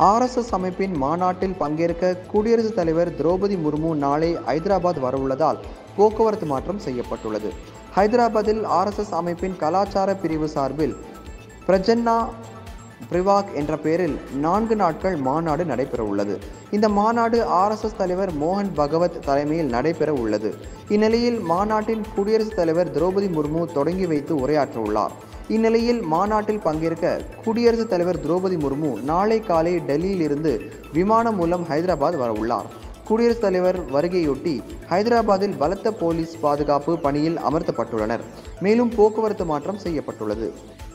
RSS அமைப்பின் மாநாட்டில் பங்கேற்க குடியரசுத் தலைவர் திரௌபதி முர்மு நாளை ஐதராபாத் வரவுள்ளதால் போக்குவரத்து மாற்றம் செய்யப்பட்டுள்ளது ஹைதராபாத்தில் ஆர்எஸ்எஸ் அமைப்பின் கலாச்சார பிரிவு சார்பில் பிரஜன்னா பிரிவாக் என்ற பெயரில் நான்கு நாட்கள் மாநாடு நடைபெற உள்ளது இந்த மாநாடு ஆர்எஸ்எஸ் தலைவர் மோகன் பகவத் தலைமையில் நடைபெற உள்ளது இந்நிலையில் மாநாட்டின் குடியரசுத் தலைவர் திரௌபதி முர்மு தொடங்கி வைத்து உரையாற்ற உள்ளார் இந்நிலையில் மாநாட்டில் பங்கேற்க குடியரசுத் தலைவர் திரௌபதி முர்மு நாளை காலை டெல்லியில் இருந்து விமானம் மூலம் ஹைதராபாத் வர உள்ளார் குடியரசுத் தலைவர் வருகையொட்டி ஹைதராபாத்தில் பலத்த போலீஸ் பாதுகாப்பு பணியில் அமர்த்தப்பட்டுள்ளனர் மேலும் போக்குவரத்து மாற்றம் செய்யப்பட்டுள்ளது